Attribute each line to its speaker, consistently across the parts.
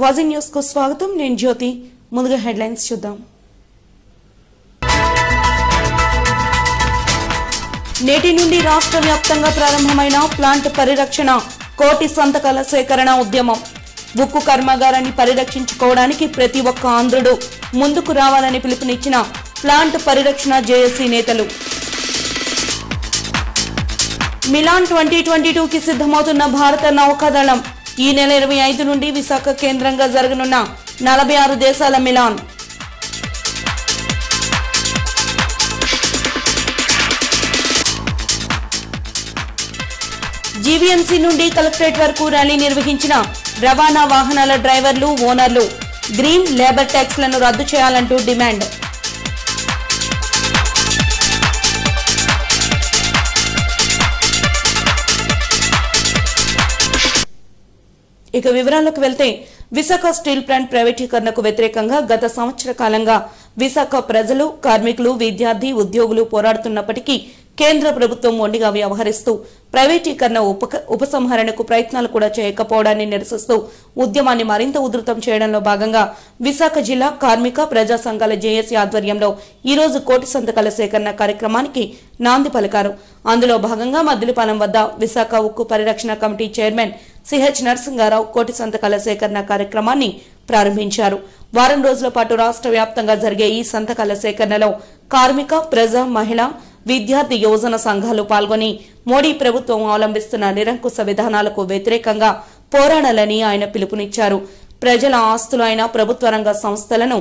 Speaker 1: వాజీ news కు స్వాగతం నేను జ్యోతి ముందుగా హెడ్లైన్స్ చూద్దాం నేటి నుండి రాష్ట్ర వ్యాప్తంగా ప్రారంభమైన ప్లాంట్ పరిరక్షణ కోటి సంతకాల సేకరణ ఉద్యమం ఉక్కు కర్మాగారాన్ని పరిరక్షించుకోవడానికి ప్రతి ఒక్క ఆంధ్రుడు ముందుకు రావాలని పిలుపునిచ్చిన ప్లాంట్ పరిరక్షణ జేఏసీ నేతలు మిలాన్ ట్వంటీ ట్వంటీ టూకి సిద్ధమవుతున్న భారత నౌకాదళం ఈ నెల ఇరవై ఐదు నుండి విశాఖ కేంద్రంగా జరగనున్న నలభై ఆరు దేశాల మిలాన్ జీవీఎంసీ నుండి కలెక్టరేట్ వరకు ర్యాలీ నిర్వహించిన రవాణా వాహనాల డ్రైవర్లు ఓనర్లు గ్రీన్ లేబర్ ట్యాక్స్లను రద్దు చేయాలంటూ డిమాండ్ ఇక వివరాలకు వెళ్తే విశాఖ స్టీల్ ప్లాంట్ ప్రైవేటీకరణకు వ్యతిరేకంగా గత సంవత్సర కాలంగా విశాఖ ప్రజలు కార్మికులు విద్యార్థి ఉద్యోగులు పోరాడుతున్నప్పటికీ కేంద్ర ప్రభుత్వం మొండిగా వ్యవహరిస్తూ ప్రైవేటీకరణ ఉపక- ఉపసంహరణకు ప్రయత్నాలు కూడా చేయకపోవడాన్ని నిరసిస్తూ ఉద్యమాన్ని మరింత ఉధృతం చేయడంలో భాగంగా విశాఖ జిల్లా కార్మిక ప్రజా సంఘాల జేఏసీ ఆధ్వర్యంలో ఈ రోజు కోటి సంతకాల సేకరణ కార్యక్రమానికి నాంది పలికారు అందులో భాగంగా మద్దిలిపాలెం వద్ద విశాఖ ఉక్కు పరిరక్షణ కమిటీ చైర్మన్ సిహెచ్ నరసింగారావు కోటి సంతకాల సేకరణ కార్యక్రమాన్ని ప్రారంభించారు వారం రోజుల పాటు రాష్ట్ర వ్యాప్తంగా జరిగే ఈ సంతకాల సేకరణలో కార్మిక ప్రజా మహిళ విద్యార్థి యువజన సంఘాలు పాల్గొని మోడీ ప్రభుత్వం అవలంబిస్తున్న నిరంకుశ విధానాలకు వ్యతిరేకంగా పోరాడాలని ఆయన పిలుపునిచ్చారు ప్రజల ఆస్తులు అయిన ప్రభుత్వ రంగ సంస్థలను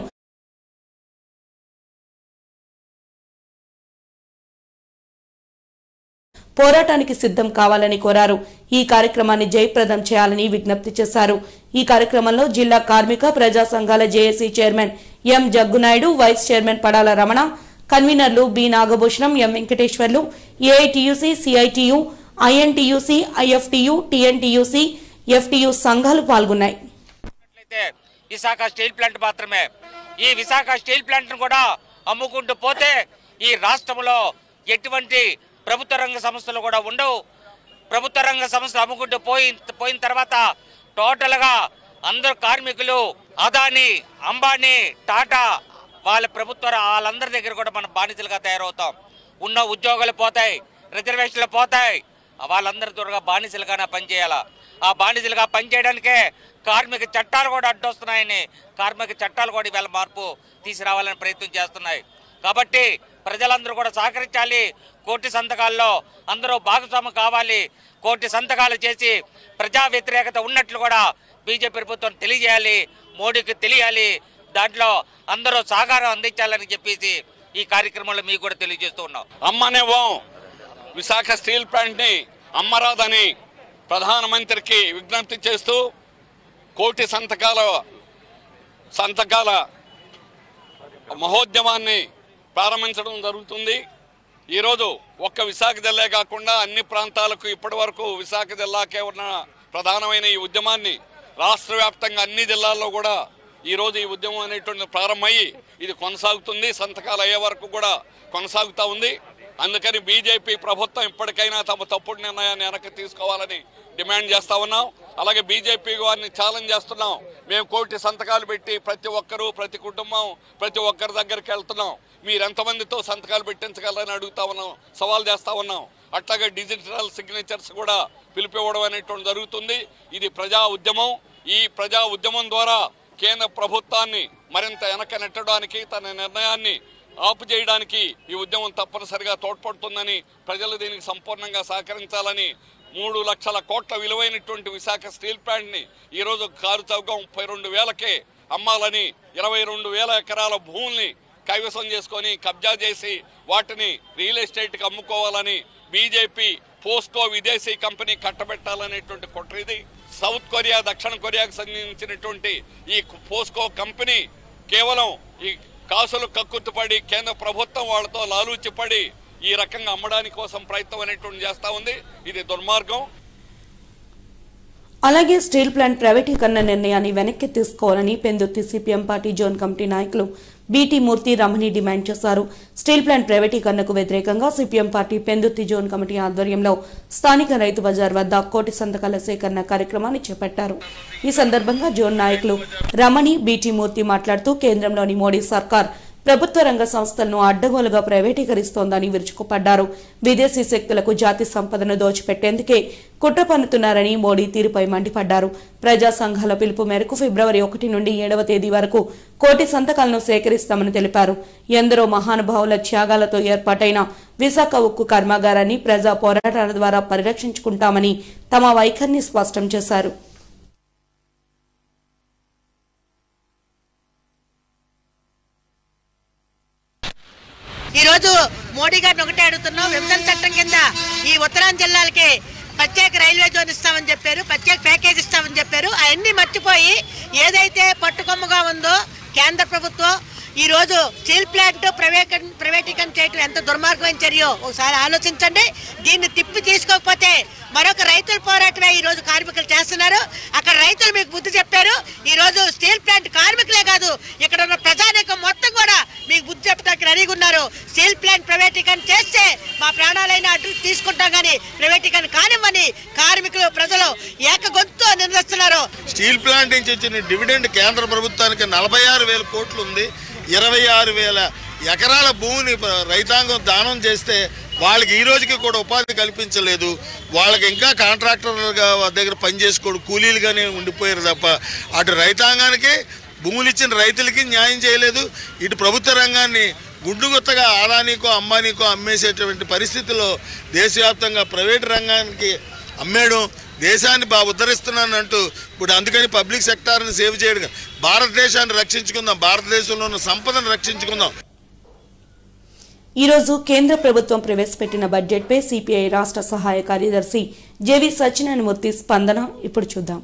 Speaker 1: పోరాటానికి సిద్ధం కావాలని కోరారు ఈ కార్యక్రమాన్ని జయప్రదం చేయాలని విజ్ఞప్తి చేశారు ఈ కార్యక్రమంలో జిల్లా కార్మిక ప్రజా సంఘాల JAC chairman M Jaggunaidu vice chairman Padala Ramana కన్వీనర్లు B Nagabhushanam M Venkateswarlu AITUC CITU INTUC IFTU TNTUC FTU సంఘాలు పాల్గొన్నాయి
Speaker 2: అయితే విశాఖ స్టీల్ ప్లాంట్ మాత్రమే ఈ విశాఖ స్టీల్ ప్లాంట్ ను కూడా అమ్ముకుంటూ పోతే ఈ రాష్ట్రంలో ఎటువంటి ప్రభుత్వ రంగ సంస్థలు కూడా ఉండవు ప్రభుత్వ రంగ సంస్థలు అమ్ముకుంటూ పోయి పోయిన తర్వాత టోటల్గా అందరు కార్మికులు అదాని అంబానీ టాటా వాళ్ళ ప్రభుత్వ వాళ్ళందరి దగ్గర కూడా మనం బానిసలుగా తయారవుతాం ఉన్న ఉద్యోగాలు పోతాయి రిజర్వేషన్లు పోతాయి వాళ్ళందరి త్వరగా బానిసలుగానే పనిచేయాలా ఆ బానిసలుగా పనిచేయడానికే కార్మిక చట్టాలు కూడా అడ్డొస్తున్నాయని కార్మిక చట్టాలు కూడా ఇవాళ మార్పు తీసుకురావాలని ప్రయత్నం చేస్తున్నాయి కాబట్టి ప్రజలందరూ కూడా సహకరించాలి కోటి సంతకాల్లో అందరూ భాగస్వామ్యం కావాలి కోటి సంతకాలు చేసి ప్రజా వ్యతిరేకత ఉన్నట్లు కూడా బీజేపీ ప్రభుత్వం తెలియజేయాలి మోడీకి తెలియాలి దాంట్లో అందరూ సహకారం అందించాలని చెప్పేసి ఈ కార్యక్రమంలో మీకు కూడా తెలియజేస్తూ ఉన్నాం
Speaker 3: అమ్మనివ్వం విశాఖ స్టీల్ ప్లాంట్ని అమ్మరాదని ప్రధానమంత్రికి విజ్ఞప్తి చేస్తూ కోటి సంతకాల సంతకాల మహోద్యమాన్ని ప్రారంభించడం జరుగుతుంది ఈరోజు ఒక్క విశాఖ జిల్లా కాకుండా అన్ని ప్రాంతాలకు ఇప్పటి వరకు విశాఖ జిల్లాకే ఉన్న ప్రధానమైన ఈ ఉద్యమాన్ని రాష్ట్ర వ్యాప్తంగా అన్ని జిల్లాల్లో కూడా ఈరోజు ఈ ఉద్యమం అనేటువంటి ప్రారంభమయ్యి ఇది కొనసాగుతుంది సంతకాలు అయ్యే వరకు కూడా కొనసాగుతూ ఉంది అందుకని బీజేపీ ప్రభుత్వం ఇప్పటికైనా తమ తప్పుడు నిర్ణయాన్ని వెనక్కి తీసుకోవాలని డిమాండ్ చేస్తా ఉన్నాం అలాగే బీజేపీ వారిని ఛాలెంజ్ చేస్తున్నాం మేము కోటి సంతకాలు పెట్టి ప్రతి ఒక్కరూ ప్రతి కుటుంబం ప్రతి ఒక్కరి దగ్గరికి వెళ్తున్నాం మీరు ఎంతమందితో సంతకాలు పెట్టించగలరని అడుగుతా ఉన్నాం సవాల్ చేస్తా ఉన్నాం అట్లాగే డిజిటల్ సిగ్నేచర్స్ కూడా పిలిపివ్వడం అనేటువంటి జరుగుతుంది ఇది ప్రజా ఉద్యమం ఈ ప్రజా ఉద్యమం ద్వారా కేంద్ర ప్రభుత్వాన్ని మరింత వెనక నెట్టడానికి తన నిర్ణయాన్ని ఆపు చేయడానికి ఈ ఉద్యమం తప్పనిసరిగా తోడ్పడుతుందని ప్రజలు దీనికి సంపూర్ణంగా సహకరించాలని మూడు లక్షల కోట్ల విలువైనటువంటి విశాఖ స్టీల్ ప్లాంట్ని ఈరోజు కారు చౌకం ముప్పై రెండు వేలకే అమ్మాలని ఇరవై రెండు వేల ఎకరాల భూముల్ని కైవసం చేసుకొని కబ్జా చేసి వాటిని రియల్ ఎస్టేట్కి అమ్ముకోవాలని బీజేపీ పోస్కో విదేశీ కంపెనీ కట్టబెట్టాలనేటువంటి కుట్ర ఇది సౌత్ కొరియా దక్షిణ కొరియాకు సంబంధించినటువంటి ఈ పోస్కో కంపెనీ కేవలం ఈ కాసులు కక్కుర్తిపడి కేంద్ర ప్రభుత్వం వాళ్ళతో లాలూచిపడి ఈ రకంగా అమ్మడానికి కోసం ప్రయత్నం అనేటువంటి చేస్తా ఉంది ఇది దుర్మార్గం
Speaker 1: అలాగే స్టీల్ ప్లాంట్ ప్రైవేటీకరణ నిర్ణయాన్ని వెనక్కి తీసుకోవాలని Pendurthi CPM party zone committee నాయకులు బీటీ మూర్తి రమణి డిమాండ్ చేశారు స్టీల్ ప్లాంట్ ప్రైవేటీకరణకు వ్యతిరేకంగా CPM party Pendurthi zone committee ఆధ్వర్యంలో స్థానిక రైతు బజార్ వద్ద కోటి సంతకాల సేకరణ కార్యక్రమాన్ని చేపట్టారు ఈ సందర్భంగా జోన్ నాయకులు రమణి బీటీ మూర్తి మాట్లాడుతూ కేంద్రంలోని మోడీ సర్కార్ ప్రభుత్వ రంగ సంస్థలను అడ్డగోలుగా ప్రైవేటీకరిస్తోందని విరుచుకుపడ్డారు విదేశీ శక్తులకు జాతి సంపదను దోచిపెట్టేందుకే కుట్ర పన్నుతున్నారని మోడీ తీరుపై మండిపడ్డారు ప్రజా సంఘాల పిలుపు మేరకు ఫిబ్రవరి ఒకటి నుండి ఏడవ తేదీ వరకు కోటి సంతకాలను సేకరిస్తామని తెలిపారు ఎందరో మహానుభావుల త్యాగాలతో ఏర్పాటైన విశాఖ ఉక్కు కర్మాగారాన్ని ప్రజా పోరాటాల ద్వారా పరిరక్షించుకుంటామని తమ వైఖరిని స్పష్టం చేశారు
Speaker 4: ఈ రోజు మోడీ గారిని ఒకటే అడుగుతున్నాం విభజన చట్టం కింద ఈ ఉత్తరాంధ్ర జిల్లాలకి ప్రత్యేక రైల్వే జోన్ ఇస్తామని చెప్పారు ప్రత్యేక ప్యాకేజ్ ఇస్తామని చెప్పారు అవన్నీ మర్చిపోయి ఏదైతే పట్టుకొమ్మగా ఉందో కేంద్ర ప్రభుత్వం ఈ రోజు స్టీల్ ప్లాంట్ ప్రైవేట్ ప్రైవేటీకరణ చేయడం ఎంత దుర్మార్గమైన చర్యో ఒకసారి ఆలోచించండి దీన్ని తిప్పి తీసుకోకపోతే మరొక రైతుల పోరాటమే ఈ రోజు కార్మికులు చేస్తున్నారు అక్కడ రైతులు మీకు బుద్ధి చెప్పారు ఈ రోజు స్టీల్ ప్లాంట్ కార్మికులే కాదు ఇక్కడ ఉన్న ప్రజానీకం మొత్తం కూడా మీకు బుద్ధి చెప్పడానికి రెడీగా ఉన్నారు స్టీల్ ప్లాంట్ ప్రైవేటీకరణ చేస్తే మా ప్రాణాలైనా అడ్డు తీసుకుంటాం కానీ ప్రైవేటీకరణ కానివ్వని కార్మికులు ప్రజలు ఏక గొంతు నిందిస్తున్నారు
Speaker 5: స్టీల్ ప్లాంట్ నుంచి వచ్చిన డివిడెండ్ కేంద్ర ప్రభుత్వానికి నలభై ఆరు వేల కోట్లు ఉంది ఇరవై ఆరు వేల ఎకరాల భూమిని ప- రైతాంగం దానం చేస్తే వాళ్ళకి ఈ రోజుకి కూడా ఉపాధి కల్పించలేదు వాళ్ళకి ఇంకా కాంట్రాక్టర్లుగా దగ్గర పనిచేసుకోడు కూలీలుగానే ఉండిపోయారు తప్ప అటు రైతాంగానికి భూములు ఇచ్చిన రైతులకి న్యాయం చేయలేదు ఇటు ప్రభుత్వ రంగాన్ని గుడ్డుగుత్తగా ఆదానికో అంబానీకో అమ్మేసేటువంటి పరిస్థితిలో దేశవ్యాప్తంగా ప్రైవేట్ రంగానికి అమ్మేయడం దేశాన్ని బాగా ఉద్ధరిస్తున్నానంటూ ఇప్పుడు అందుకని పబ్లిక్ సెక్టార్ని సేవ్ చేయడం భారతదేశాన్ని రక్షించుకుందాం భారతదేశంలో ఉన్న సంపదను రక్షించుకుందాం
Speaker 1: ఈ రోజు కేంద్ర ప్రభుత్వం ప్రవేశపెట్టిన బడ్జెట్పై సిపిఐ రాష్ట్ర సహాయ కార్యదర్శి జేవి సత్యనారాయణమూర్తి స్పందన ఇప్పుడు చూద్దాం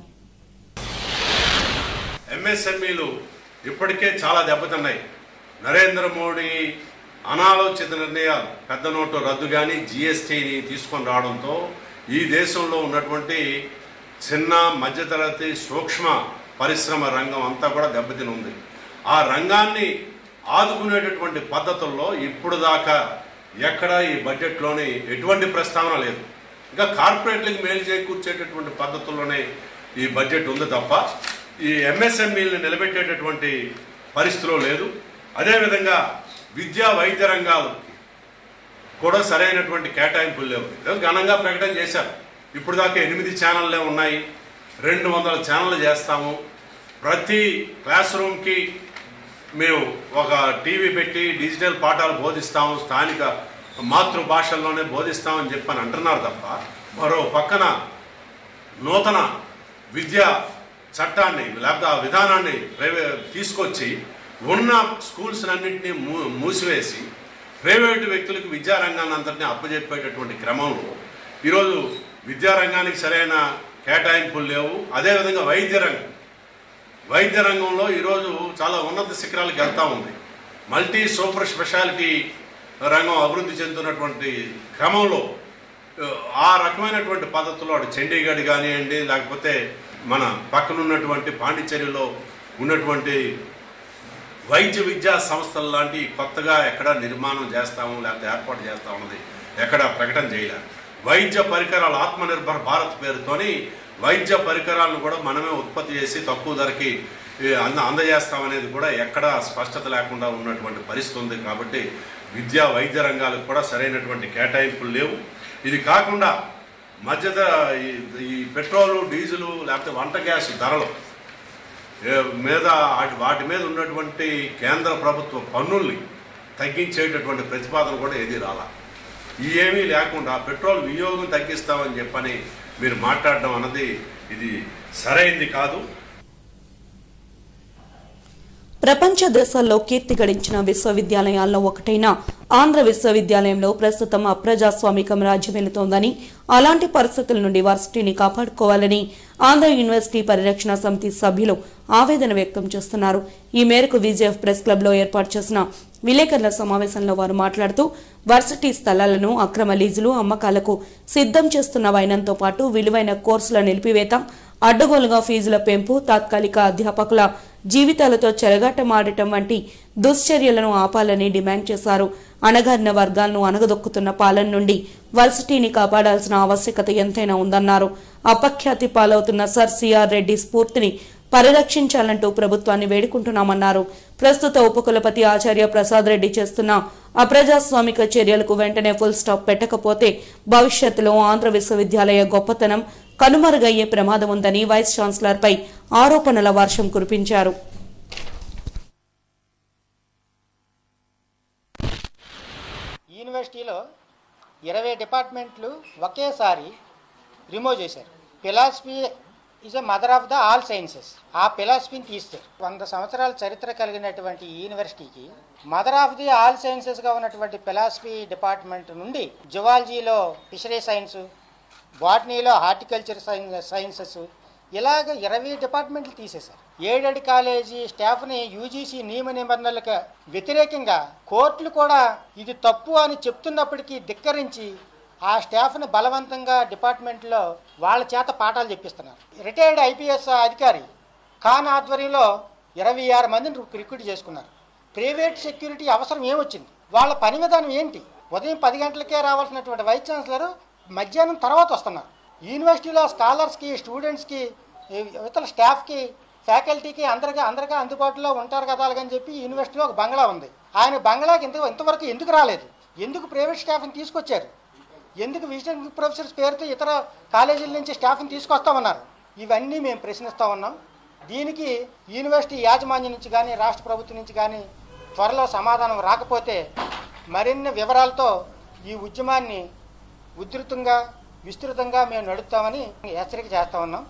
Speaker 6: ఎంఎస్ఎంఈలు ఇప్పటికే చాలా దెబ్బతిన్నాయి నరేంద్ర మోడీ అనాలోచిత నిర్ణయాలు పెద్ద నోటు రద్దు కానీ జిఎస్టీని తీసుకొని రావడంతో ఈ దేశంలో ఉన్నటువంటి చిన్న మధ్యతరగతి సూక్ష్మ పరిశ్రమ రంగం అంతా కూడా దెబ్బతిని ఉంది ఆ రంగాన్ని ఆదుకునేటటువంటి పద్ధతుల్లో ఇప్పుడు దాకా ఎక్కడ ఈ బడ్జెట్లోని ఎటువంటి ప్రస్తావన లేదు ఇంకా కార్పొరేట్లకు మేలు చేకూర్చేటటువంటి పద్ధతుల్లోనే ఈ బడ్జెట్ ఉంది తప్ప ఈ ఎంఎస్ఎంఈలను నిలబెట్టేటటువంటి పరిస్థితిలో లేదు అదేవిధంగా విద్యా వైద్య రంగాలకి కూడా సరైనటువంటి కేటాయింపులు లేవు ఏదో ఘనంగా ప్రకటన చేశారు ఇప్పుడు దాకా ఎనిమిది ఛానళ్ళే ఉన్నాయి రెండు వందల ఛానళ్ళు చేస్తాము ప్రతి క్లాస్ రూమ్కి మేము ఒక టీవీ పెట్టి డిజిటల్ పాఠాలు బోధిస్తాము స్థానిక మాతృభాషల్లోనే బోధిస్తామని చెప్పని అంటున్నారు తప్ప మరో పక్కన నూతన విద్యా చట్టాన్ని లేకపోతే ఆ విధానాన్ని ప్రైవే తీసుకొచ్చి ఉన్న స్కూల్స్ అన్నింటినీ మూ మూసివేసి ప్రైవేటు వ్యక్తులకు విద్యారంగాన్ని అంతటినీ అప్పజెప్పేటటువంటి క్రమంలో ఈరోజు విద్యారంగానికి సరైన కేటాయింపులు లేవు అదేవిధంగా వైద్య రంగం వైద్య రంగంలో ఈరోజు చాలా ఉన్నత శిఖరాలకు వెళ్తూ ఉంది మల్టీ సూపర్ స్పెషాలిటీ రంగం అభివృద్ధి చెందుతున్నటువంటి క్రమంలో ఆ రకమైనటువంటి పద్ధతిలో అటు చండీగఢ్ కానివ్వండి లేకపోతే మన పక్కన ఉన్నటువంటి పాండిచ్చేరిలో ఉన్నటువంటి వైద్య విద్యా సంస్థలు లాంటి కొత్తగా ఎక్కడ నిర్మాణం చేస్తాము లేకపోతే ఏర్పాటు చేస్తా ఉన్నది ఎక్కడ ప్రకటన చేయలేదు వైద్య పరికరాలు ఆత్మనిర్భర్ భారత్ పేరుతోని వైద్య పరికరాలను కూడా మనమే ఉత్పత్తి చేసి తక్కువ ధరకి ఏ, అంద అందజేస్తామనేది కూడా ఎక్కడ స్పష్టత లేకుండా ఉన్నటువంటి పరిస్థితి ఉంది కాబట్టి విద్యా వైద్య రంగాలకు కూడా సరైనటువంటి కేటాయింపులు లేవు ఇది కాకుండా మధ్యత ఈ- ఈ పెట్రోలు డీజిలు లేకపోతే వంట గ్యాస్ ధరలు ఏ- మీద వాటి వాటి మీద ఉన్నటువంటి కేంద్ర ప్రభుత్వ పన్నుల్ని తగ్గించేటటువంటి ప్రతిపాదన కూడా ఏది రాలా ఈ ఏమీ లేకుండా పెట్రోల్ వినియోగం తగ్గిస్తామని చెప్పని మీరు మాట్లాడడం అన్నది ఇది సరైంది కాదు
Speaker 1: ప్రపంచ దేశాల్లో కీర్తి గడించిన విశ్వవిద్యాలయాల్లో ఒకటైన ఆంధ్ర విశ్వవిద్యాలయంలో ప్రస్తుతం అప్రజాస్వామికం రాజ్యమేలుతోందని అలాంటి పరిస్థితుల నుండి వర్సిటీని కాపాడుకోవాలని ఆంధ్ర యూనివర్సిటీ పరిరక్షణ సమితి సభ్యులు ఆవేదన వ్యక్తం చేస్తున్నారు ఈ మేరకు విజేఎఫ్ ప్రెస్ క్లబ్ లో ఏర్పాటు చేసిన విలేకరుల సమావేశంలో వారు మాట్లాడుతూ వర్సిటీ స్థలాలను అక్రమ లీజులు అమ్మకాలకు సిద్ధం చేస్తున్న వైనంతో పాటు విలువైన కోర్సుల నిలిపివేత అడ్డగోలుగా ఫీజుల పెంపు తాత్కాలిక అధ్యాపకుల జీవితాలతో చెలగాటమాడటం వంటి దుశ్చర్యలను ఆపాలని డిమాండ్ చేశారు అణగారిన వర్గాలను అణగదొక్కుతున్న పాలన నుండి వర్సిటీని కాపాడాల్సిన ఆవశ్యకత ఎంతైనా ఉందన్నారు అపఖ్యాతి పాలవుతున్న సర్ సిఆర్ రెడ్డి స్ఫూర్తిని పరిరక్షించాలంటూ ప్రభుత్వాన్ని వేడుకుంటున్నామన్నారు ప్రస్తుత ఉపకులపతి ఆచార్య ప్రసాద్ రెడ్డి చేస్తున్న అప్రజాస్వామిక చర్యలకు వెంటనే ఫుల్ స్టాప్ పెట్టకపోతే భవిష్యత్తులో ఆంధ్ర విశ్వవిద్యాలయ గొప్పతనం కనుమరుగయ్యే ప్రమాదం ఉందని వైస్ ఛాన్సలర్పై ఆరోపణల వర్షం కురిపించారు
Speaker 7: ఈ యూనివర్సిటీలో ఇరవై డిపార్ట్మెంట్లు ఒకేసారి రిమూవ్ చేశారు philosophy is a mother of the all sciences ఆ ఫిలాసఫీని తీస్తారు వంద సంవత్సరాల చరిత్ర కలిగినటువంటి ఈ యూనివర్సిటీకి మదర్ ఆఫ్ ది ఆల్ సైన్సెస్గా ఉన్నటువంటి ఫిలాసఫీ డిపార్ట్మెంట్ నుండి జువాలజీలో ఫిషరీ సైన్స్ బాటనీలో హార్టికల్చర్ సైన్సెస్ ఇలాగ ఇరవై డిపార్ట్మెంట్లు తీసేశారు ఏడేడు కాలేజీ స్టాఫ్ని యూజీసీ నియమ నిబంధనలకు వ్యతిరేకంగా కోర్టులు కూడా ఇది తప్పు అని చెప్తున్నప్పటికీ ధిక్కరించి ఆ స్టాఫ్ని బలవంతంగా డిపార్ట్మెంట్లో వాళ్ళ చేత పాఠాలు చెప్పిస్తున్నారు రిటైర్డ్ ఐపీఎస్ అధికారి ఖాన్ ఆధ్వర్యంలో ఇరవై ఆరు మందిని రిక్రూట్ చేసుకున్నారు ప్రైవేట్ సెక్యూరిటీ అవసరం ఏమొచ్చింది వాళ్ళ పని విధానం ఏంటి ఉదయం పది గంటలకే రావాల్సినటువంటి వైస్ ఛాన్సలర్ మధ్యాహ్నం తర్వాత వస్తున్నారు యూనివర్సిటీలో స్కాలర్స్కి స్టూడెంట్స్కి ఇతర స్టాఫ్కి ఫ్యాకల్టీకి అందరికీ అందరికీ అందుబాటులో ఉంటారు కదా అని చెప్పి యూనివర్సిటీలో ఒక బంగ్లా ఉంది ఆయన బంగ్లాకి ఇంత ఇంతవరకు ఎందుకు రాలేదు ఎందుకు ప్రైవేట్ స్టాఫ్ని తీసుకొచ్చారు ఎందుకు విజిటింగ్ ప్రొఫెసర్స్ పేరుతో ఇతర కాలేజీల నుంచి స్టాఫ్ని తీసుకొస్తామన్నారు ఇవన్నీ మేము ప్రశ్నిస్తూ ఉన్నాం దీనికి యూనివర్సిటీ యాజమాన్యం నుంచి కానీ రాష్ట్ర ప్రభుత్వం నుంచి కానీ త్వరలో సమాధానం రాకపోతే మరిన్ని వివరాలతో ఈ ఉద్యమాన్ని ఉధృతంగా విస్తృతంగా మేము నడుపుతామని హెచ్చరిక చేస్తా ఉన్నాం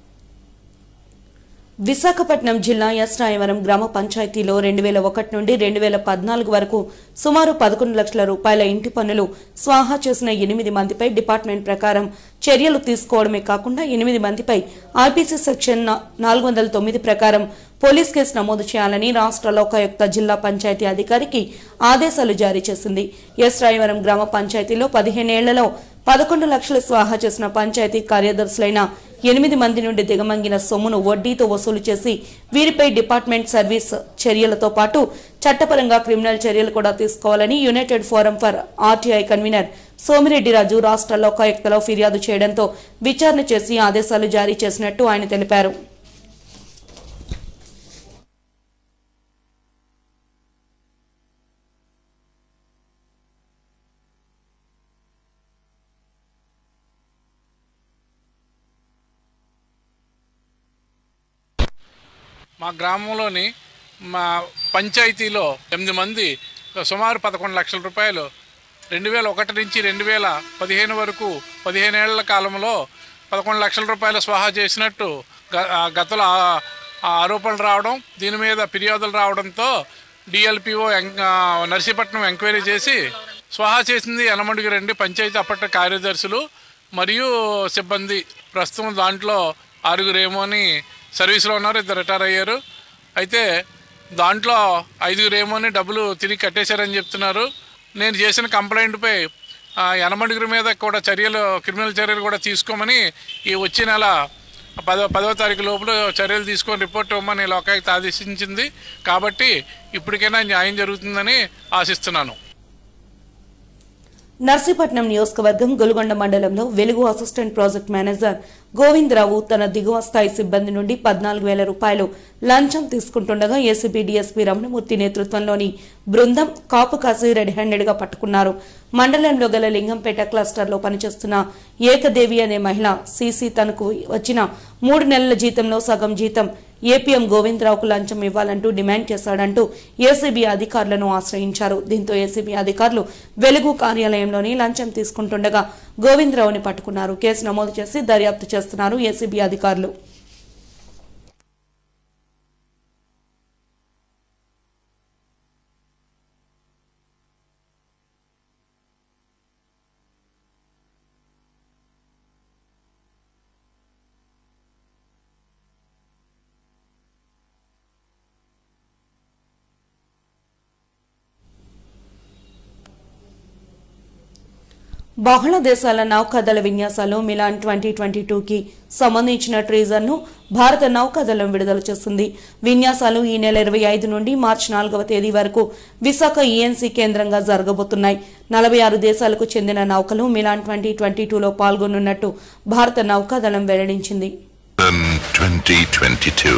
Speaker 1: విశాఖపట్నం జిల్లా ఎస్ రాయవరం గ్రామ పంచాయతీలో రెండు వేల ఒకటి నుండి రెండు వేల పద్నాలుగు వరకు సుమారు పదకొండు లక్షల రూపాయల ఇంటి పన్నులు స్వాహా చేసిన ఎనిమిది మందిపై డిపార్ట్మెంట్ ప్రకారం చర్యలు తీసుకోవడమే కాకుండా ఎనిమిది మందిపై ఐపీసీ సెక్షన్ నా- నాలుగు వందల తొమ్మిది ప్రకారం పోలీస్ కేసు నమోదు చేయాలని రాష్ట్ర లోకాయుక్త జిల్లా పంచాయతీ అధికారికి ఆదేశాలు జారీ చేసింది ఎస్ రాయవరం గ్రామ పంచాయతీలో పదిహేనేళ్లలో పదకొండు లక్షలు స్వాహా చేసిన పంచాయతీ కార్యదర్శులైన ఎనిమిది మంది నుండి దిగమంగిన సొమ్మును వడ్డీతో వసూలు చేసి వీరిపై డిపార్ట్మెంట్ సర్వీస్ చర్యలతో పాటు చట్టపరంగా క్రిమినల్ చర్యలు కూడా తీసుకోవాలని united forum for RTI convenor Somireddy Raju రాష్ట్ర లోకాయుక్తలో ఫిర్యాదు చేయడంతో విచారణ చేసి ఆదేశాలు జారీ చేసినట్టు ఆయన తెలిపారు
Speaker 8: మా గ్రామంలోని మా పంచాయతీలో ఎనిమిది మంది సుమారు పదకొండు లక్షల రూపాయలు రెండు వేల ఒకటి నుంచి రెండు వేల పదిహేను వరకు పదిహేను ఏళ్ల కాలంలో పదకొండు లక్షల రూపాయలు స్వాహా చేసినట్టు గ- ఆ గతంలో ఆ- ఆ ఆరోపణలు రావడం దీని మీద ఫిర్యాదులు రావడంతో డిఎల్పిఓ నర్సీపట్నం ఎంక్వైరీ చేసి స్వాహా చేసింది యనమడుగు రెండు పంచాయతీ అప్పటి కార్యదర్శులు మరియు సిబ్బంది ప్రస్తుతం దాంట్లో ఆరుగురు ఏమో అని సర్వీస్లో ఉన్నారు ఇద్దరు రిటైర్ అయ్యారు అయితే దాంట్లో ఐదుగురు ఏమో అని డబ్బులు తిరిగి కట్టేశారని చెప్తున్నారు నేను చేసిన కంప్లైంట్పై ఆ, యనమడుగురి మీద కూడా చర్యలు క్రిమినల్ చర్యలు కూడా తీసుకోమని ఈ వచ్చే నెల పదో పదవ తారీఖు లోపల చర్యలు తీసుకొని రిపోర్ట్ ఇవ్వమని లోకాయుక్త ఆదేశించింది కాబట్టి ఇప్పటికైనా న్యాయం జరుగుతుందని ఆశిస్తున్నాను
Speaker 1: నర్సీపట్నం నియోజకవర్గం గొలుగొండ మండలంలో వెలుగు అసిస్టెంట్ ప్రాజెక్ట్ మేనేజర్ గోవిందరావు తన దిగువ స్థాయి సిబ్బంది నుండి పద్నాలుగు వేల రూపాయలు లంచం తీసుకుంటుండగా ఏసీబీ డీఎస్పీ రమణమూర్తి నేతృత్వంలోని బృందం కాపు కాసి రెడ్ హ్యాండెడ్ గా పట్టుకున్నారు మండలంలో గల లింగంపేట క్లస్టర్లో పనిచేస్తున్న ఏకదేవి అనే మహిళ సీసీ తనకు వచ్చిన మూడు నెలల జీతంలో సగం జీతం ఏపీఎం గోవిందరావుకు లంచం ఇవ్వాలంటూ డిమాండ్ చేశాడంటూ ఏసీబీ అధికారులను ఆశ్రయించారు దీంతో ఏసీబీ అధికారులు వెలుగు కార్యాలయంలోని లంచం తీసుకుంటుండగా గోవిందరావుని పట్టుకున్నారు కేసు నమోదు చేసి దర్యాప్తు చేస్తున్నారు ఏసీబీ అధికారులు బహుళ దేశాల నౌకాదళ విన్యాసాలు మిలాన్ ట్వంటీ ట్వంటీ టూకి సంబంధించిన ట్రీజర్ను భారత నౌకాదళం విడుదల చేసింది విన్యాసాలు ఈ నెల ఇరవై ఐదు నుండి మార్చి నాలుగవ తేదీ వరకు విశాఖ ఈఎన్సీ కేంద్రంగా జరగబోతున్నాయి నలభై ఆరు దేశాలకు చెందిన నౌకలు మిలాన్ ట్వంటీ ట్వంటీ టూలో పాల్గొనున్నట్టు భారత నౌకాదళం వెల్లడించింది
Speaker 9: In 2022,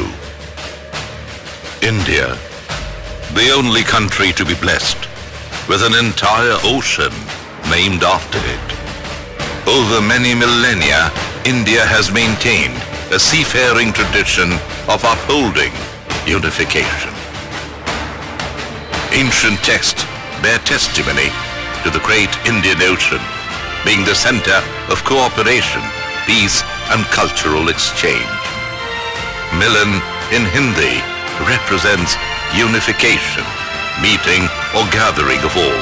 Speaker 9: India, the only country to be blessed with an entire ocean named after it. Over many millennia, India has maintained a seafaring tradition of upholding unification. Ancient texts bear testimony to the great Indian Ocean being the center of cooperation, peace and cultural exchange. Milan in Hindi represents unification, meeting or gathering of all.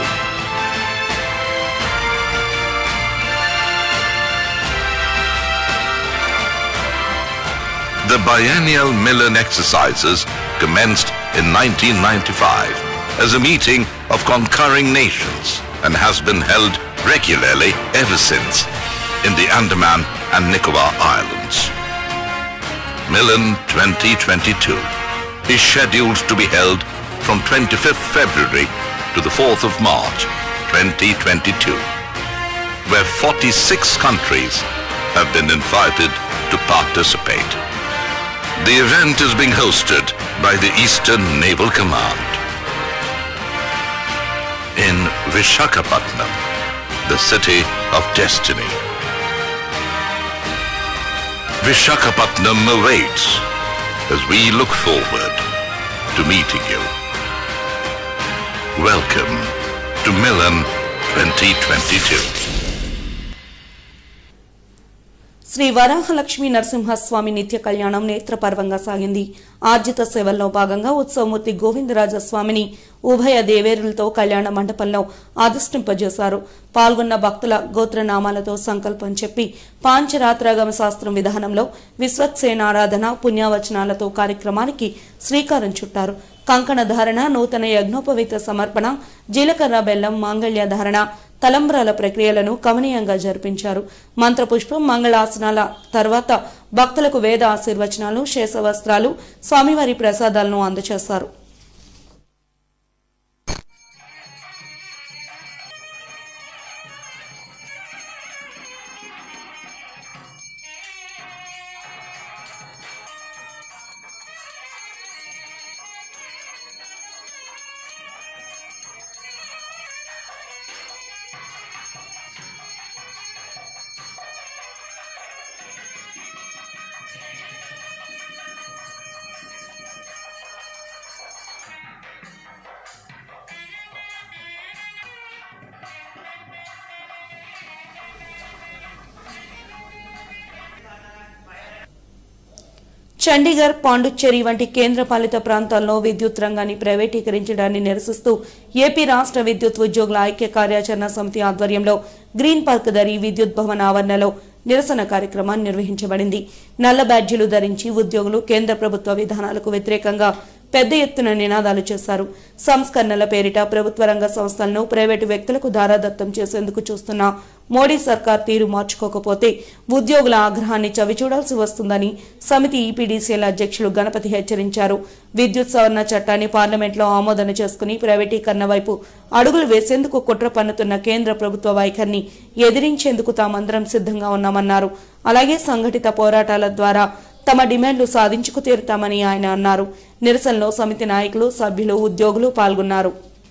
Speaker 9: The biennial Milan exercises commenced in 1995 as a meeting of concurring nations and has been held regularly ever since in the Andaman and Nicobar Islands. Milan 2022 is scheduled to be held from 25th February to the 4th of March 2022, where 46 countries have been invited to participate. The event is being hosted by the Eastern Naval Command. In Vishakhapatnam, the city of destiny. Vishakhapatnam awaits as we look forward to meeting you. Welcome to Milan 2022.
Speaker 1: Shri Varahalakshmi Narasimhaswamy నిత్య కళ్యాణం నేత్రపర్వంగా సాగింది ఆర్జిత సేవల్లో భాగంగా ఉత్సవమూర్తి గోవిందరాజ స్వామిని ఉభయ దేవేరులతో కళ్యాణ మండపంలో అధిష్టింపజేశారు పాల్గొన్న భక్తుల గోత్రనామాలతో సంకల్పం చెప్పి పాంచరాత్రాగమ శాస్త్రం విధానంలో విశ్వక్సేనారాధన పుణ్యవచనాలతో కార్యక్రమానికి శ్రీకారం చుట్టారు కంకణ ధారణ నూతన యజ్ఞోపవీత సమర్పణ జీలకర్ర బెల్లం మాంగళ్య ధారణ తలంబ్రాల ప్రక్రియలను కమనీయంగా జరిపించారు మంత్రపుష్పం మంగళాసనాల తర్వాత భక్తులకు వేద ఆశీర్వచనాలు శేషవస్త్రాలు స్వామివారి ప్రసాదాలను అందజేశారు చండీగఢ్ పాండుచ్చేరి వంటి కేంద్రపాలిత ప్రాంతాల్లో విద్యుత్ రంగాన్ని ప్రైవేటీకరించడాన్ని నిరసిస్తూ ఏపీ రాష్ట్ర విద్యుత్ ఉద్యోగుల ఐక్య కార్యాచరణ సమితి ఆధ్వర్యంలో గ్రీన్ పార్క్ దరి విద్యుత్ భవన్ ఆవరణలో నిరసన కార్యక్రమాన్ని నిర్వహించబడింది నల్ల బ్యాడ్జీలు ధరించి ఉద్యోగులు కేంద్ర ప్రభుత్వ విధానాలకు వ్యతిరేకంగా పెద్ద ఎత్తున నినాదాలు చేశారు సంస్కరణల పేరిట ప్రభుత్వ రంగ సంస్థలను ప్రైవేటు వ్యక్తులకు దారాదత్తం చేసేందుకు చూస్తున్న మోడీ సర్కార్ తీరు మార్చుకోకపోతే ఉద్యోగుల ఆగ్రహాన్ని చవిచూడాల్సి వస్తుందని సమితి ఈపీడీసీల అధ్యక్షులు గణపతి హెచ్చరించారు విద్యుత్ సవరణ చట్టాన్ని పార్లమెంట్లో ఆమోదన చేసుకుని ప్రైవేటీకరణ వైపు అడుగులు వేసేందుకు కుట్ర పన్నుతున్న కేంద్ర ప్రభుత్వ వైఖరిని ఎదిరించేందుకు తామందరం సిద్ధంగా ఉన్నామన్నారు అలాగే సంఘటిత పోరాటాల ద్వారా తమ డిమాండ్లు సాధించుకు తీరుతామని ఆయన అన్నారు నిరసనలో సమితి నాయకులు సభ్యులు ఉద్యోగులు పాల్గొన్నారు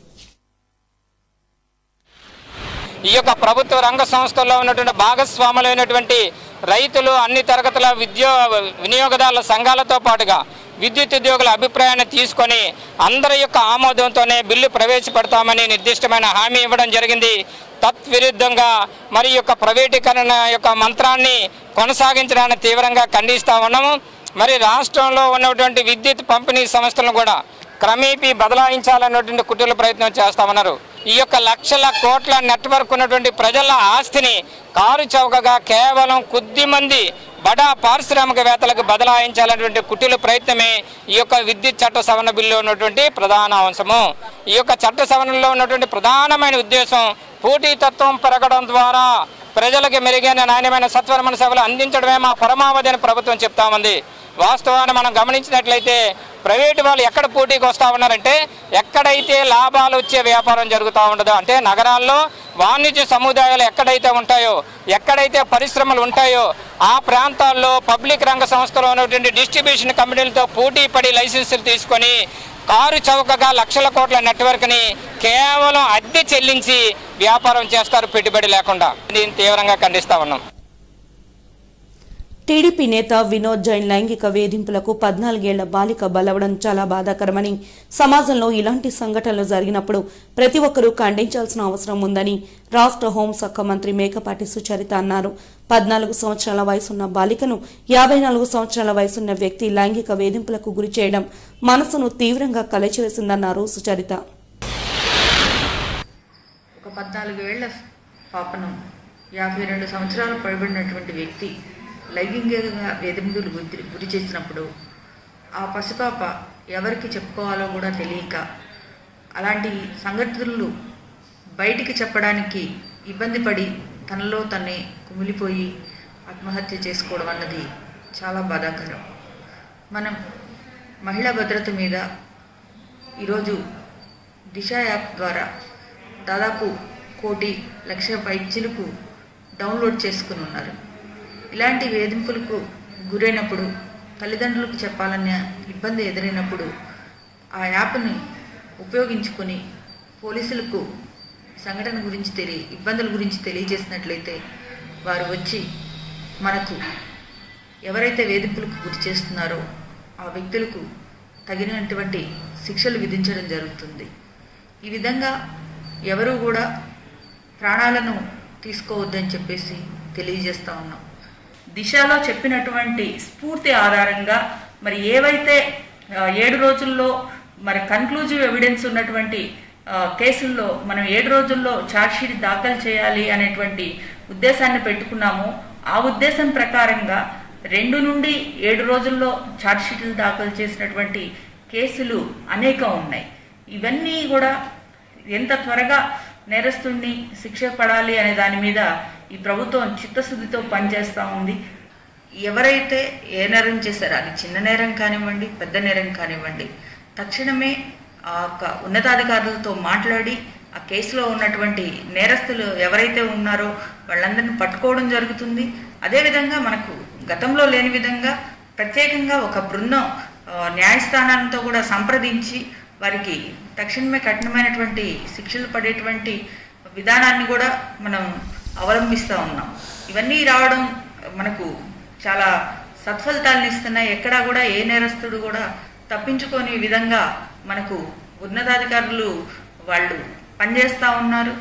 Speaker 10: ఈ యొక్క ప్రభుత్వ రంగ సంస్థల్లో ఉన్నటువంటి భాగస్వాములైనటువంటి రైతులు అన్ని తరగతుల విద్యో వినియోగదారుల సంఘాలతో పాటుగా విద్యుత్ ఉద్యోగుల అభిప్రాయాన్ని తీసుకొని అందరి యొక్క ఆమోదంతోనే బిల్లు ప్రవేశపెడతామని నిర్దిష్టమైన హామీ ఇవ్వడం జరిగింది తత్విరుద్ధంగా మరి ఈ యొక్క ప్రైవేటీకరణ యొక్క మంత్రాన్ని కొనసాగించడాన్ని తీవ్రంగా ఖండిస్తా ఉన్నాము మరి రాష్ట్రంలో ఉన్నటువంటి విద్యుత్ పంపిణీ సంస్థలను కూడా క్రమేపీ బదలాయించాలన్నటువంటి కుటీల ప్రయత్నం చేస్తామన్నారు ఈ యొక్క లక్షల కోట్ల నెట్వర్క్ ఉన్నటువంటి ప్రజల ఆస్తిని కారు చౌకగా కేవలం కొద్ది మంది బడా పారిశ్రామికవేత్తలకు బదలాయించాలనేటువంటి కుటీల ప్రయత్నమే ఈ యొక్క విద్యుత్ చట్ట సవరణ బిల్లు ఉన్నటువంటి ప్రధాన అంశము ఈ యొక్క చట్ట సవరణలో ఉన్నటువంటి ప్రధానమైన ఉద్దేశం పోటీతత్వం పెరగడం ద్వారా ప్రజలకు మెరుగైన నాణ్యమైన సత్వరమైన సేవలు అందించడమే మా పరమావధి అని ప్రభుత్వం చెప్తా ఉంది వాస్తవాన్ని మనం గమనించినట్లయితే ప్రైవేటు వాళ్ళు ఎక్కడ పోటీకి వస్తూ ఉన్నారంటే ఎక్కడైతే లాభాలు వచ్చే వ్యాపారం జరుగుతూ ఉండదో అంటే నగరాల్లో వాణిజ్య సముదాయాలు ఎక్కడైతే ఉంటాయో ఎక్కడైతే పరిశ్రమలు ఉంటాయో ఆ ప్రాంతాల్లో పబ్లిక్ రంగ సంస్థలో ఉన్నటువంటి డిస్ట్రిబ్యూషన్ కంపెనీలతో పోటీ పడి లైసెన్సులు తీసుకొని కారు చౌకగా లక్షల కోట్ల నెట్వర్క్ని కేవలం అద్దె చెల్లించి వ్యాపారం చేస్తారు పెట్టుబడి లేకుండా దీన్ని తీవ్రంగా ఖండిస్తా ఉన్నాం
Speaker 1: టీడీపీ నేత వినోద్ జైన్ లైంగిక వేధింపులకు పద్నాలుగేళ్ల బాలిక బలవడం చాలా బాధాకరమని సమాజంలో ఇలాంటి సంఘటనలు జరిగినప్పుడు ప్రతి ఒక్కరూ ఖండించాల్సిన అవసరం ఉందని రాష్ట్ర హోంశాఖ మంత్రి మేకపాటి సుచరిత అన్నారు పద్నాలుగు సంవత్సరాల వయసున్న బాలికను యాభై నాలుగు సంవత్సరాల వయసున్న వ్యక్తి లైంగిక వేధింపులకు గురి చేయడం మనసును తీవ్రంగా కలచివేసిందన్నారు సుచరిత
Speaker 11: ఒక పద్నాలుగు ఏళ్ల పాపను యాభై రెండు సంవత్సరాలు పైబడినటువంటి వ్యక్తి లైంగికంగా వేధింపులు గురి గురి చేసినప్పుడు ఆ పసిపాప ఎవరికి చెప్పుకోవాలో కూడా తెలియక అలాంటి సంఘటనలు బయటికి చెప్పడానికి ఇబ్బంది పడి తనలో తనే కుమిలిపోయి ఆత్మహత్య చేసుకోవడం అన్నది చాలా బాధాకరం మనం మహిళా భద్రత మీద ఈరోజు దిశ యాప్ ద్వారా దాదాపు కోటి లక్ష పైచిలకు డౌన్లోడ్ చేసుకుని ఉన్నారు ఇలాంటి వేధింపులకు గురైనప్పుడు తల్లిదండ్రులకు చెప్పాలన్న ఇబ్బంది ఎదురైనప్పుడు ఆ యాప్ని ఉపయోగించుకొని పోలీసులకు సంఘటన గురించి తెలియ ఇబ్బందుల గురించి తెలియజేసినట్లయితే వారు వచ్చి మనకు ఎవరైతే వేధింపులకు గురి చేస్తున్నారో ఆ వ్యక్తులకు తగినటువంటి శిక్షలు విధించడం జరుగుతుంది ఈ విధంగా ఎవరు కూడా ప్రాణాలను తీసుకోవద్దని చెప్పేసి తెలియజేస్తా ఉన్నాం దిశలో చెప్పినటువంటి స్ఫూర్తి ఆధారంగా మరి ఏవైతే ఆ, ఏడు రోజుల్లో మరి కన్క్లూజివ్ ఎవిడెన్స్ ఉన్నటువంటి ఆ, కేసుల్లో మనం ఏడు రోజుల్లో ఛార్జ్షీట్ దాఖలు చేయాలి అనేటువంటి ఉద్దేశాన్ని పెట్టుకున్నాము ఆ ఉద్దేశం ప్రకారంగా రెండు నుండి ఏడు రోజుల్లో ఛార్జ్షీట్లు దాఖలు చేసినటువంటి కేసులు అనేకం ఉన్నాయి ఇవన్నీ కూడా ఎంత త్వరగా నేరస్తుడిని శిక్ష పడాలి అనే దాని మీద ఈ ప్రభుత్వం చిత్తశుద్ధితో పనిచేస్తూ ఉంది ఎవరైతే ఏ నేరం చేశారో అది చిన్న నేరం కానివ్వండి పెద్ద నేరం కానివ్వండి తక్షణమే ఆ యొక్క ఉన్నతాధికారులతో మాట్లాడి ఆ కేసులో ఉన్నటువంటి నేరస్తులు ఎవరైతే ఉన్నారో వాళ్ళందరినీ పట్టుకోవడం జరుగుతుంది అదేవిధంగా మనకు గతంలో లేని విధంగా ప్రత్యేకంగా ఒక బృందం ఆ, న్యాయస్థానాలతో కూడా సంప్రదించి వారికి తక్షణమే కఠినమైనటువంటి శిక్షలు పడేటువంటి విధానాన్ని కూడా మనం అవలంబిస్తూ ఉన్నాం ఇవన్నీ రావడం మనకు చాలా సత్ఫలితాలను ఇస్తున్నాయి ఎక్కడా కూడా ఏ నేరస్తుడు కూడా తప్పించుకోని విధంగా మనకు ఉన్నతాధికారులు వాళ్ళు పనిచేస్తూ ఉన్నారు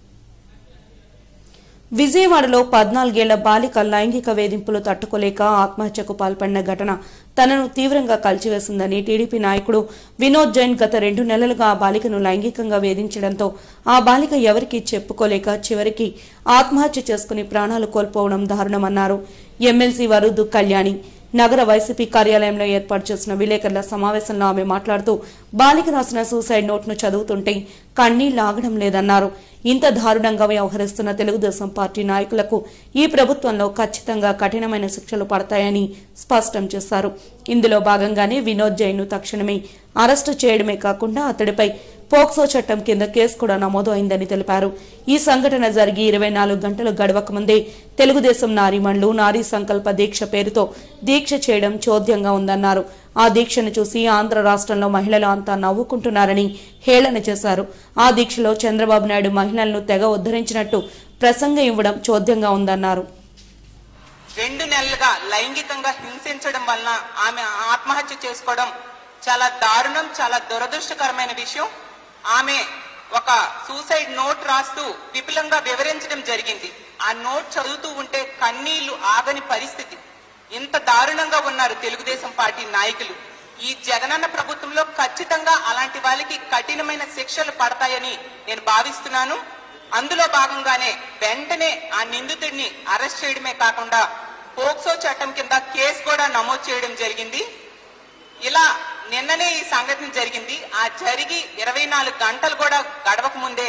Speaker 1: విజయవాడలో పద్నాలుగేళ్ల బాలిక లైంగిక వేధింపులు తట్టుకోలేక ఆత్మహత్యకు పాల్పడిన ఘటన తనను తీవ్రంగా కలిచివేసిందని టీడీపీ నాయకుడు వినోద్ జైన్ గత రెండు నెలలుగా ఆ బాలికను లైంగికంగా వేధించడంతో ఆ బాలిక ఎవరికీ చెప్పుకోలేక చివరికి ఆత్మహత్య చేసుకుని ప్రాణాలు కోల్పోవడం దారుణమన్నారు ఎమ్మెల్సీ వరుదు కళ్యాణి నగర వైసీపీ కార్యాలయంలో ఏర్పాటు చేసిన విలేకరుల సమావేశంలో ఆమె మాట్లాడుతూ బాలిక రాసిన సూసైడ్ నోట్ను చదువుతుంటే కన్నీళ్లు ఆగడం లేదన్నారు ఇంత దారుణంగా వ్యవహరిస్తున్న తెలుగుదేశం పార్టీ నాయకులకు ఈ ప్రభుత్వంలో ఖచ్చితంగా కఠినమైన శిక్షలు పడతాయని స్పష్టం చేశారు ఇందులో భాగంగానే వినోద్ జైన్ ను తక్షణమే అరెస్టు చేయడమే కాకుండా అతడిపై పోక్సో చట్టం కింద కేసు కూడా నమోదు అయిందని తెలిపారు ఈ సంఘటన జరిగి ఇరవై నాలుగు గంటలు గడవక ముందే తెలుగుదేశం నారీమణులు నారీ సంకల్ప దీక్ష పేరుతో దీక్ష చేయడం చోద్యంగా ఉందన్నారు ఆ దీక్షను చూసి ఆంధ్ర రాష్ట్రంలో మహిళలు అంతా నవ్వుకుంటున్నారని హేళన చేశారు ఆ దీక్షలో చంద్రబాబు నాయుడు మహిళలను తెగ ఉద్ధరించినట్టు ప్రసంగం ఇవ్వడం చోద్యంగా ఉందన్నారు
Speaker 12: రెండు నెలలుగా లైంగికంగా హింసించడం వలన ఆమె ఆత్మహత్య చేసుకోవడం చాలా దారుణం చాలా దురదృష్టకరమైన విషయం ఆమె ఒక సూసైడ్ నోట్ రాస్తూ విపులంగా వివరించడం జరిగింది ఆ నోట్ చదువుతూ ఉంటే కన్నీళ్లు ఆగని పరిస్థితి ఇంత దారుణంగా ఉన్నారు తెలుగుదేశం పార్టీ నాయకులు ఈ జగనన్న ప్రభుత్వంలో ఖచ్చితంగా అలాంటి వాళ్ళకి కఠినమైన శిక్షలు పడతాయని నేను భావిస్తున్నాను అందులో భాగంగానే వెంటనే ఆ నిందితుడిని అరెస్ట్ చేయడమే కాకుండా పోక్సో చట్టం కింద కేసు కూడా నమోదు చేయడం జరిగింది ఇలా నిన్ననే ఈ సంఘటన జరిగింది ఆ జరిగి ఇరవై నాలుగు గంటలు కూడా గడవక ముందే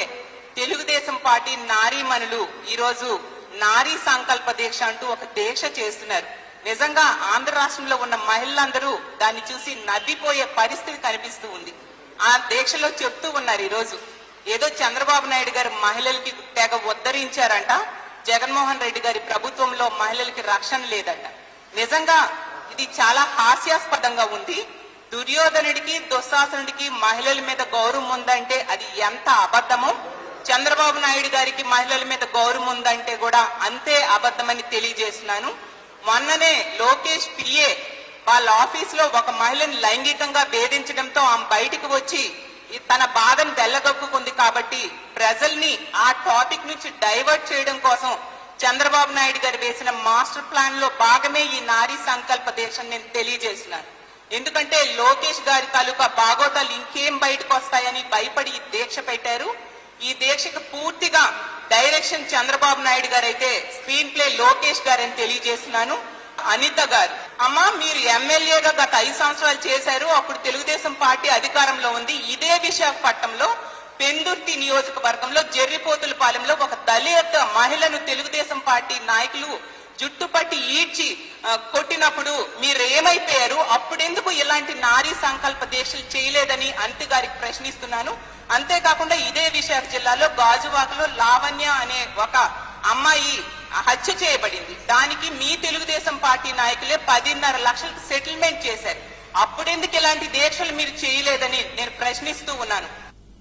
Speaker 12: తెలుగుదేశం పార్టీ నారీమణులు ఈరోజు నారీ సంకల్ప దీక్ష అంటూ ఒక దీక్ష చేస్తున్నారు నిజంగా ఆంధ్ర రాష్ట్రంలో ఉన్న మహిళలందరూ దాన్ని చూసి నవ్విపోయే పరిస్థితి కనిపిస్తూ ఉంది ఆ దీక్షలో చెప్తూ ఉన్నారు ఈరోజు ఏదో చంద్రబాబు నాయుడు గారు మహిళలకి తెగ ఉద్ధరించారంట జగన్మోహన్ రెడ్డి గారి ప్రభుత్వంలో మహిళలకి రక్షణ లేదంట నిజంగా ఇది చాలా హాస్యాస్పదంగా ఉంది దుర్యోధనుడికి దుశ్శాసనుడికి మహిళల మీద గౌరవం ఉందంటే అది ఎంత అబద్ధమో చంద్రబాబు నాయుడు గారికి మహిళల మీద గౌరవం ఉందంటే కూడా అంతే అబద్ధమని తెలియజేస్తున్నాను మొన్ననే లోకేష్ పిఏ వాళ్ళ ఆఫీస్ లో ఒక మహిళని లైంగికంగా వేధించడంతో ఆమె బయటకు వచ్చి ఈ తన బాధను వెళ్ళగొక్కుకుంది కాబట్టి ప్రజల్ని ఆ టాపిక్ నుంచి డైవర్ట్ చేయడం కోసం చంద్రబాబు నాయుడు గారు వేసిన మాస్టర్ ప్లాన్ లో భాగమే ఈ నారీ సంకల్ప దీక్షను నేను తెలియజేస్తున్నాను ఎందుకంటే లోకేష్ గారి తాలూకా బాగోతాలు ఇంకేం బయటకు వస్తాయని భయపడి ఈ దీక్ష పెట్టారు ఈ దీక్షకు పూర్తిగా డైరెక్షన్ చంద్రబాబు నాయుడు గారు అయితే స్క్రీన్ ప్లే లోకేష్ గారని తెలియజేస్తున్నాను అనిత గారు అమ్మా మీరు ఎమ్మెల్యేగా గత ఐదు సంవత్సరాలు చేశారు అప్పుడు తెలుగుదేశం పార్టీ అధికారంలో ఉంది ఇదే విశాఖపట్నంలో పెందుర్తి నియోజకవర్గంలో జెర్రిపోతుల పాలెంలో ఒక దళిత మహిళను తెలుగుదేశం పార్టీ నాయకులు జుట్టుపట్టి ఈడ్చి ఆ, కొట్టినప్పుడు మీరు ఏమైపోయారు అప్పుడెందుకు ఇలాంటి నారీ సంకల్ప దీక్షలు చేయలేదని అంతి గారికి ప్రశ్నిస్తున్నాను అంతేకాకుండా ఇదే విశాఖ జిల్లాలో గాజువాకలో లావణ్య అనే ఒక అమ్మాయి హత్య చేయబడింది దానికి మీ తెలుగుదేశం పార్టీ నాయకులే పదిన్నర లక్షలకు సెటిల్మెంట్ చేశారు అప్పుడెందుకు ఇలాంటి దీక్షలు మీరు చేయలేదని నేను ప్రశ్నిస్తూ ఉన్నాను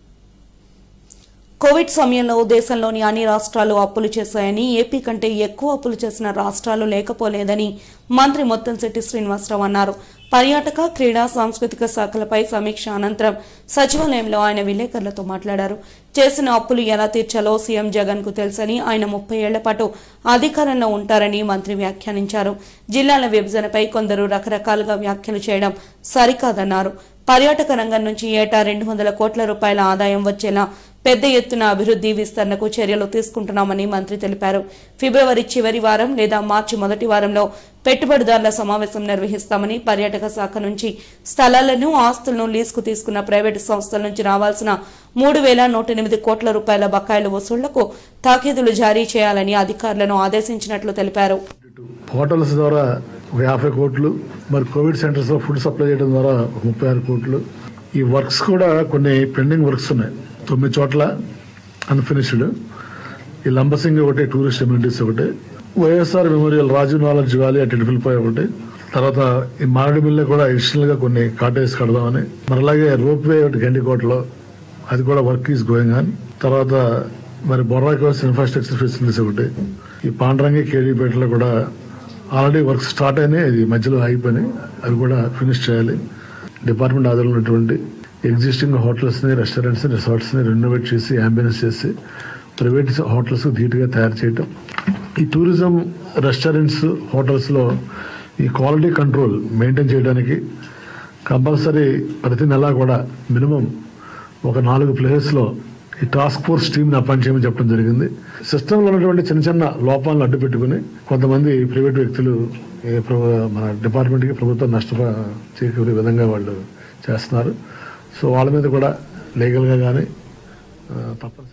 Speaker 1: కోవిడ్ సమయంలో దేశంలోని అన్ని రాష్ట్రాలు అప్పులు చేశాయని ఏపీ కంటే ఎక్కువ అప్పులు చేసిన రాష్ట్రాలు లేకపోలేదని మంత్రి ముత్తంశెట్టి శ్రీనివాసరావు అన్నారు పర్యాటక క్రీడా సాంస్కృతిక శాఖలపై సమీక్ష అనంతరం సచివాలయంలో ఆయన విలేకరులతో మాట్లాడారు చేసిన అప్పులు ఎలా తీర్చాలో సీఎం జగన్ కు తెలుసని ఆయన ముప్పై ఏళ్ల పాటు అధికారంలో ఉంటారని మంత్రి వ్యాఖ్యానించారు జిల్లాల విభజనపై కొందరు రకరకాలుగా వ్యాఖ్యలు చేయడం సరికాదన్నారు పర్యాటక రంగం నుంచి ఏటా రెండు వందల కోట్ల రూపాయల ఆదాయం వచ్చేలా పెద్ద ఎత్తున అభివృద్ధి విస్తరణకు చర్యలు తీసుకుంటున్నామని మంత్రి తెలిపారు ఫిబ్రవరి చివరి వారం లేదా మార్చి మొదటి వారంలో పెట్టుబడిదారుల సమావేశం నిర్వహిస్తామని పర్యాటక శాఖ నుంచి స్థలాలను ఆస్తులను లీజుకు తీసుకున్న ప్రైవేటు సంస్థల నుంచి రావాల్సిన మూడు వేల నూట ఎనిమిది కోట్ల రూపాయల బకాయిల వసూళ్లకు తాకీదులు జారీ చేయాలని అధికారులను ఆదేశించినట్లు తెలిపారు
Speaker 13: హోటల్స్ ద్వారా ఒక యాభై కోట్లు మరి కోవిడ్ సెంటర్స్ లో ఫుడ్ సప్లై చేయడం ద్వారా ఒక ముప్పై ఆరు కోట్లు ఈ వర్క్స్ కూడా కొన్ని పెండింగ్ వర్క్స్ ఉన్నాయి తొమ్మిది చోట్ల అన్ఫినిష్డ్ ఈ లంబసింగ్ ఒకటి టూరిస్ట్ ఎమ్యూనిటీస్ ఒకటి YSR memorial Rajiv knowledge valley అటు వెళ్ళిపోయి ఒకటి తర్వాత ఈ మారేడుమిల్లి కూడా అడిషనల్ గా కొన్ని కాటేజ్ కడదామని మరి అలాగే రోప్ వే ఒకటి గండికోటలో అది కూడా వర్క్ ఈస్ గోయింగ్ ఆన్ తర్వాత మరి బొర్రాకి ఇన్ఫ్రాస్ట్రక్చర్ ఫెసిలిటీస్ ఒకటి ఈ పాండ్రంగి కేడీపేటలో కూడా ఆల్రెడీ వర్క్ స్టార్ట్ అయినాయి అది మధ్యలో ఆగిపోయినాయి అవి కూడా ఫినిష్ చేయాలి డిపార్ట్మెంట్ ఆధారంలో ఉన్నటువంటి ఎగ్జిస్టింగ్ హోటల్స్ ని రెస్టారెంట్స్ ని రిసార్ట్స్ ని రెనోవేట్ చేసి అంబియన్స్ చేసి ప్రైవేట్ హోటల్స్ ధీటుగా తయారు చేయటం ఈ టూరిజం రెస్టారెంట్స్ హోటల్స్ లో ఈ క్వాలిటీ కంట్రోల్ మెయింటైన్ చేయడానికి కంపల్సరీ ప్రతి నెల కూడా మినిమం ఒక నాలుగు ప్లేసెస్ లో ఈ టాస్క్ ఫోర్స్ టీమ్ ని అపాయింట్ చేయమని చెప్పడం జరిగింది సిస్టమ్ లో ఉన్నటువంటి చిన్న చిన్న లోపాలను అడ్డు పెట్టుకుని కొంతమంది ప్రైవేట్ వ్యక్తులు ఏ ప్ర- మన డిపార్ట్మెంట్ కి ప్రభుత్వం నష్ట చేకూరే విధంగా వాళ్ళు చేస్తున్నారు సో వాళ్ళ మీద కూడా లీగల్ గా కానీ తప్పనిసరి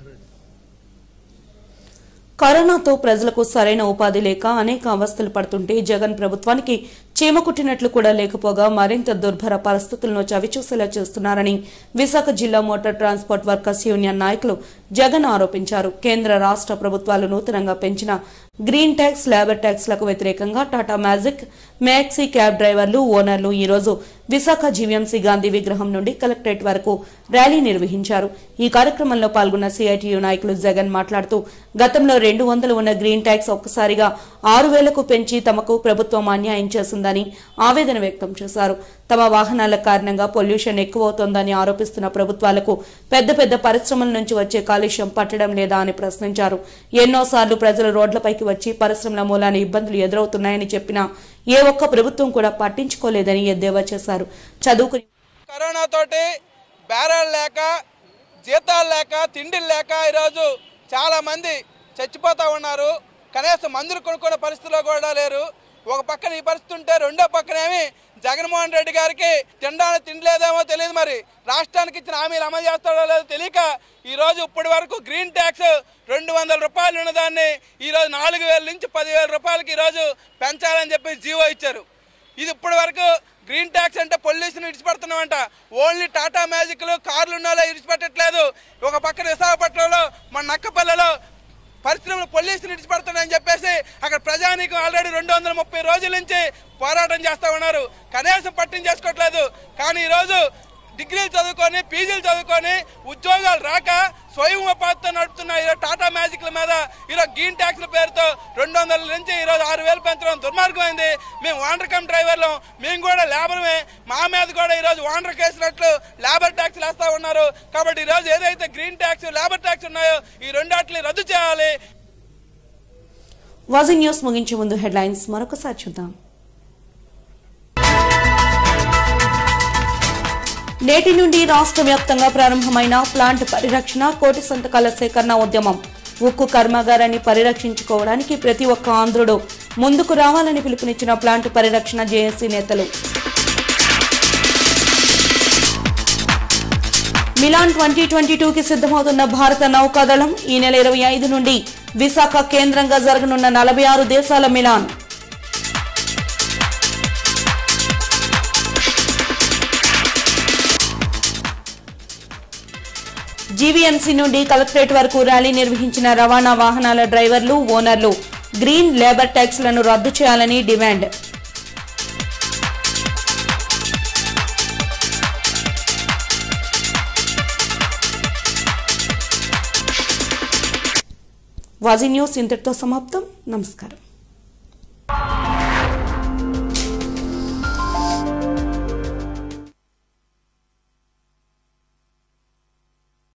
Speaker 1: కరోనాతో ప్రజలకు సరైన ఉపాధి లేక అనేక అవస్థలు పడుతుంటే జగన్ ప్రభుత్వానికి చీమ కుట్టినట్లు కూడా లేకపోగా మరింత దుర్భర పరిస్థితులను చవిచూసేలా చేస్తున్నారని విశాఖ జిల్లా మోటార్ ట్రాన్స్పోర్ట్ వర్కర్స్ యూనియన్ నాయకులు జగన్ ఆరోపించారు కేంద్ర రాష్ట్ర ప్రభుత్వాలు నూతనంగా పెంచిన గ్రీన్ ట్యాక్స్ లేబర్ ట్యాక్స్ లకు వ్యతిరేకంగా టాటా మ్యాజిక్ మ్యాక్సీ క్యాబ్ డ్రైవర్లు ఓనర్లు ఈ రోజు విశాఖ జీవీఎంసీ గాంధీ విగ్రహం నుండి కలెక్టరేట్ వరకు ర్యాలీ నిర్వహించారు ఈ కార్యక్రమంలో పాల్గొన్న సిఐటియు నాయకులు జగన్ మాట్లాడుతూ గతంలో రెండు వందలు ఉన్న గ్రీన్ ట్యాక్స్ ఒక్కసారిగా ఆరు వేలకు పెంచి తమకు ప్రభుత్వం అన్యాయం చేసిందని ఆవేదన వ్యక్తం చేశారు తమ వాహనాల కారణంగా పొల్యూషన్ ఎక్కువవుతోందని ఆరోపిస్తున్న ప్రభుత్వాలకు పెద్ద పెద్ద పరిశ్రమల నుంచి వచ్చే కాలుష్యం పట్టడం లేదా అని ప్రశ్నించారు ఎన్నోసార్లు ప్రజలు రోడ్లపైకి వచ్చి పరిశ్రమల మూలాన ఇబ్బందులు ఎదురవుతున్నాయని చెప్పినా ఏ ఒక్క ప్రభుత్వం కూడా పట్టించుకోలేదని ఎద్దేవా చేశారు చదువుకుని
Speaker 14: కరోనా తోటి బేరాలు లేక జీతాలు లేక తిండిలు లేక ఈరోజు చాలా మంది చచ్చిపోతూ ఉన్నారు కనీసం మందులు కొనుక్కునే పరిస్థితిలో కూడా లేరు ఒక పక్కన ఈ పరిస్థితి ఉంటే రెండో పక్కనేమి జగన్మోహన్ రెడ్డి గారికి తినడానికి తినలేదేమో తెలియదు మరి రాష్ట్రానికి ఇచ్చిన హామీలు అమలు చేస్తాడో లేదో తెలియక ఈ రోజు ఇప్పటి వరకు గ్రీన్ ట్యాక్స్ రెండు వందల రూపాయలు ఉన్నదాన్ని ఈ రోజు నాలుగు వేల నుంచి పదివేల రూపాయలకి ఈ రోజు పెంచాలని చెప్పి జీవో ఇచ్చారు ఇది ఇప్పటి వరకు గ్రీన్ ట్యాక్స్ అంటే పొల్యూషన్ విడిచిపెడుతున్నామంట ఓన్లీ టాటా మ్యాజిక్లు కార్లు ఉన్న వాళ్ళే విడిచిపెట్టట్లేదు ఒక పక్కన విశాఖపట్నంలో మన నక్కపల్లెలో పరిశ్రమలు పొల్యూషన్ విడిచిపెడుతున్నాయని చెప్పేసి అక్కడ ప్రజానీకం ఆల్రెడీ రెండు వందల ముప్పై రోజుల నుంచి పోరాటం చేస్తూ ఉన్నారు కనీసం పట్టిన చేసుకోవట్లేదు కానీ ఈరోజు డిగ్రీలు చదువుకొని పీజీలు చదువుకొని ఉద్యోగాలు రాక స్వయం ఉపాధితో నడుపుతున్న ఈరోజు టాటా మ్యాజిక్ల మీద ఈరోజు గ్రీన్ ట్యాక్స్ల పేరుతో రెండు వందల నుంచి ఈరోజు ఆరు వేలు పెంచడం దుర్మార్గమైంది మేము వాండర్ కమ్ డ్రైవర్లు మేము కూడా లేబరమే మా మీద కూడా ఈరోజు వాండర్ కేసినట్లు లేబర్ ట్యాక్స్ వేస్తూ ఉన్నారు కాబట్టి ఈరోజు ఏదైతే గ్రీన్ ట్యాక్స్ లేబర్ ట్యాక్స్ ఉన్నాయో ఈ రెండాటిని రద్దు చేయాలి
Speaker 1: వాజీ న్యూస్ ముగించే ముందు హెడ్లైన్స్ మరొకసారి చూద్దాం నేటి నుండి రాష్ట్ర వ్యాప్తంగా ప్రారంభమైన ప్లాంట్ పరిరక్షణ కోటి సంతకాల సేకరణ ఉద్యమం ఉక్కు కర్మాగారాన్ని పరిరక్షించుకోవడానికి ప్రతి ఒక్క ఆంధ్రుడు ముందుకు రావాలని పిలుపునిచ్చిన ప్లాంట్ పరిరక్షణ జేఏసీ నేతలు మిలాన్ ట్వంటీ ట్వంటీ టూకి సిద్ధమవుతున్న భారత నౌకాదళం ఈ నెల ఇరవై ఐదు నుండి విశాఖ కేంద్రంగా జరగనున్న నలభై ఆరు దేశాల మిలాన్ జీవీఎంసీ నుండి కలెక్టరేట్ వరకు ర్యాలీ నిర్వహించిన రవాణా వాహనాల డ్రైవర్లు ఓనర్లు గ్రీన్ లేబర్ ట్యాక్స్లను రద్దు చేయాలని డిమాండ్ వాజీ న్యూస్ ఇంతటితో సమాప్తం నమస్కారం